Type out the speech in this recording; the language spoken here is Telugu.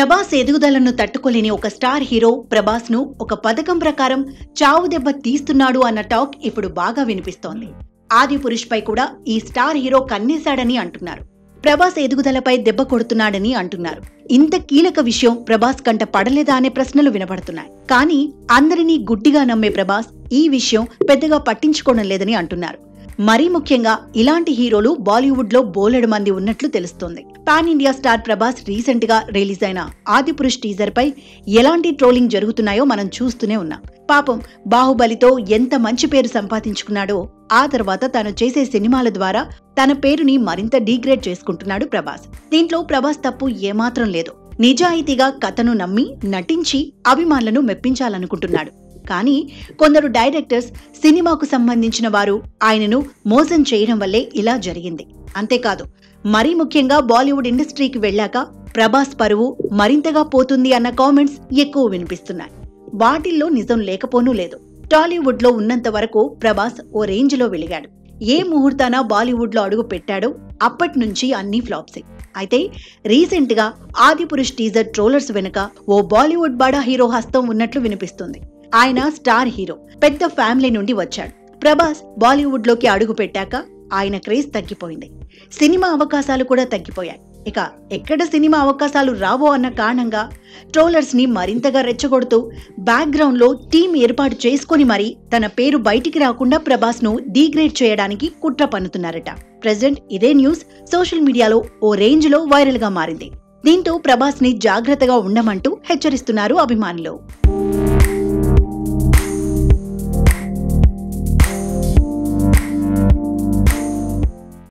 ప్రభాస్ ఎదుగుదలను తట్టుకోలేని ఒక స్టార్ హీరో ప్రభాస్ ను ఒక పథకం ప్రకారం చావు దెబ్బ తీస్తున్నాడు అన్న టాక్ ఇప్పుడు బాగా వినిపిస్తోంది ఆది పురుష్ పై కూడా ఈ స్టార్ హీరో కన్నేశాడని అంటున్నారు ప్రభాస్ ఎదుగుదలపై దెబ్బ కొడుతున్నాడని అంటున్నారు ఇంత కీలక విషయం ప్రభాస్ కంట పడలేదా అనే ప్రశ్నలు వినపడుతున్నాయి కానీ అందరినీ గుడ్డిగా నమ్మే ప్రభాస్ ఈ విషయం పెద్దగా పట్టించుకోవడం లేదని అంటున్నారు మరీ ముఖ్యంగా ఇలాంటి హీరోలు బాలీవుడ్ లో బోలెడు మంది ఉన్నట్లు తెలుస్తోంది pan India star Prabhas recent గా రిలీజ్ అయిన ఆదిపురుష్ టీజర్ పై ఎలాంటి ట్రోలింగ్ జరుగుతున్నాయో మనం చూస్తూనే ఉన్నాం పాపం బాహుబలితో ఎంత మంచి పేరు సంపాదించుకున్నాడో ఆ తర్వాత తాను చేసే సినిమాల ద్వారా తన పేరుని మరింత డీగ్రేడ్ చేసుకుంటున్నాడు ప్రభాస్ దీంట్లో ప్రభాస్ తప్పు ఏమాత్రం లేదు నిజాయితీగా కథను నమ్మి నటించి అభిమానులను మెప్పించాలనుకుంటున్నాడు కానీ కొందరు డైరెక్టర్స్ సినిమాకు సంబంధించిన వారు ఆయనను మోసం చేయడం వల్లే ఇలా జరిగింది అంతేకాదు మరీ ముఖ్యంగా బాలీవుడ్ ఇండస్ట్రీకి వెళ్ళాక ప్రభాస్ పరువు మరింతగా పోతుంది అన్న కామెంట్స్ ఎక్కువ వినిపిస్తున్నాయి వాటిల్లో నిజం లేకపోనూ లేదు టాలీవుడ్ లో ఉన్నంత వరకు ప్రభాస్ ఓ రేంజ్ లో వెలిగాడు ఏ ముహూర్తాన బాలీవుడ్ లో అడుగు పెట్టాడో అప్పటి నుంచి అన్ని ఫ్లాప్సే అయితే రీసెంట్ గా ఆదిపురుష్ టీజర్ ట్రోలర్స్ వెనుక ఓ బాలీవుడ్ బడా హీరో హస్తం ఉన్నట్లు వినిపిస్తుంది ఆయన స్టార్ హీరో పెద్ద ఫ్యామిలీ నుండి వచ్చాడు ప్రభాస్ బాలీవుడ్ లోకి అడుగు పెట్టాక ఆయన క్రేజ్ తగ్గిపోయింది సినిమా అవకాశాలు కూడా తగ్గిపోయాయి ఇక ఎక్కడ సినిమా అవకాశాలు రావో అన్న కారణంగా ట్రోలర్స్ ని మరింతగా రెచ్చగొడుతూ బ్యాక్గ్రౌండ్ లో టీం ఏర్పాటు చేసుకొని మరీ తన పేరు బయటికి రాకుండా ప్రభాస్ ను డీగ్రేడ్ చేయడానికి కుట్ర పన్నుతున్నారట ప్రెసెంట్ ఇదే న్యూస్ సోషల్ మీడియాలో ఓ రేంజ్ లో వైరల్ గా మారింది దీంతో ప్రభాస్ ని జాగ్రత్తగా ఉండమంటూ హెచ్చరిస్తున్నారు అభిమానులు